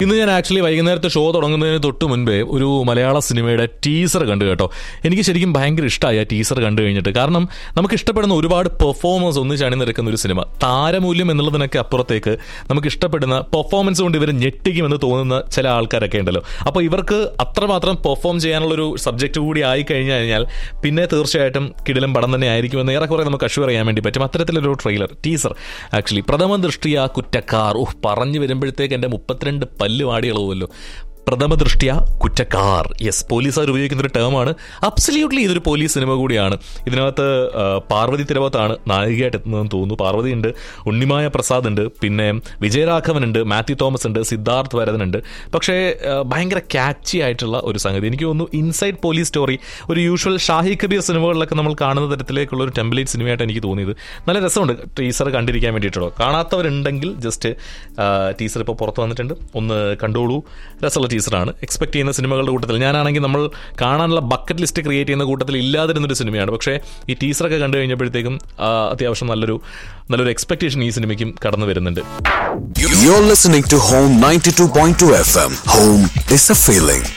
ഇന്ന് ഞാൻ ആക്ച്വലി വൈകുന്നേരത്തെ ഷോ തുടങ്ങുന്നതിന് തൊട്ട് മുൻപേ ഒരു മലയാള സിനിമയുടെ ടീസർ കണ്ടു കേട്ടോ എനിക്ക് ശരിക്കും ഭയങ്കര ഇഷ്ടമായി ആ ടീസർ കണ്ടു കഴിഞ്ഞിട്ട് കാരണം നമുക്ക് ഇഷ്ടപ്പെടുന്ന ഒരുപാട് പെർഫോമൻസ് ഒന്നിച്ച് അണിനിരക്കുന്ന ഒരു സിനിമ താരമൂല്യം എന്നുള്ളതിനൊക്കെ അപ്പുറത്തേക്ക് നമുക്ക് ഇഷ്ടപ്പെടുന്ന പെർഫോമൻസ് കൊണ്ട് ഇവർ ഞെട്ടിക്കുമെന്ന് തോന്നുന്ന ചില ആൾക്കാരൊക്കെ ഉണ്ടല്ലോ അപ്പോൾ ഇവർക്ക് അത്രമാത്രം പെർഫോം ചെയ്യാനുള്ളൊരു സബ്ജക്റ്റ് കൂടി ആയി കഴിഞ്ഞു കഴിഞ്ഞാൽ പിന്നെ തീർച്ചയായിട്ടും കിടിലം പടം തന്നെ ആയിരിക്കുമെന്ന് ഏറെക്കുറെ നമുക്ക് അഷ്വർ ചെയ്യാൻ വേണ്ടി പറ്റും അത്തരത്തിലൊരു ട്രെയിലർ ടീസർ ആക്ച്വലി പ്രഥമ ദൃഷ്ടിയ കുറ്റക്കാർ ഓഹ് പറഞ്ഞു വരുമ്പോഴത്തേക്ക് എൻ്റെ മുപ്പത്തിരണ്ട് പല്ല് വാടി ഇളവുമല്ലോ പ്രഥമ ദൃഷ്ടിയ കുറ്റക്കാർ യെസ് പോലീസുകാർ ഉപയോഗിക്കുന്ന ഒരു ടേമാണ് അബ്സല്യൂട്ട്ലി ഇതൊരു പോലീസ് സിനിമ കൂടിയാണ് ഇതിനകത്ത് ആ, പാർവതി തിരവത്താണ് നായികയായിട്ട് എത്തുന്നതെന്ന് തോന്നുന്നു പാർവതി ഉണ്ട് ഉണ്ണിമായ പ്രസാദ് ഉണ്ട് പിന്നെ വിജയരാഘവൻ ഉണ്ട് മാത്യു തോമസ് ഉണ്ട് സിദ്ധാർത്ഥ് വരദൻ ഉണ്ട് പക്ഷേ ആ, ഭയങ്കര ക്യാച്ചി ആയിട്ടുള്ള ഒരു സംഗതി എനിക്ക് തോന്നുന്നു ഇൻസൈഡ് പോലീസ് സ്റ്റോറി ഒരു യൂഷ്വൽ ഷാഹി കബീർ സിനിമകളിലൊക്കെ നമ്മൾ കാണുന്ന തരത്തിലേക്കുള്ള ഒരു ടെംപ്ലേറ്റ് സിനിമയായിട്ട് എനിക്ക് തോന്നിയത് നല്ല രസമുണ്ട് ടീസർ കണ്ടിരിക്കാൻ വേണ്ടിയിട്ടുള്ളൂ കാണാത്തവരുണ്ടെങ്കിൽ ജസ്റ്റ് ടീസർ ഇപ്പോൾ പുറത്ത് വന്നിട്ടുണ്ട് ഒന്ന് കണ്ടോളൂ രസമുള്ള ടീസറാണ് എക്സ്പെക്ട് ചെയ്യുന്ന സിനിമകളുടെ കൂട്ടത്തിൽ ഞാനാണെങ്കിൽ നമ്മൾ കാണാനുള്ള ബക്കറ്റ് ലിസ്റ്റ് ക്രിയേറ്റ് ചെയ്യുന്ന കൂട്ടത്തിൽ ഇല്ലാതിരുന്നൊരു സിനിമയാണ് പക്ഷേ ഈ ടീസറൊക്കെ കണ്ടു കഴിഞ്ഞപ്പോഴത്തേക്കും ആ, അത്യാവശ്യം നല്ലൊരു നല്ലൊരു എക്സ്പെക്ടേഷൻ ഈ സിനിമയ്ക്കും കടന്നു വരുന്നുണ്ട് You're listening to Home 92.2 FM. Home is a feeling.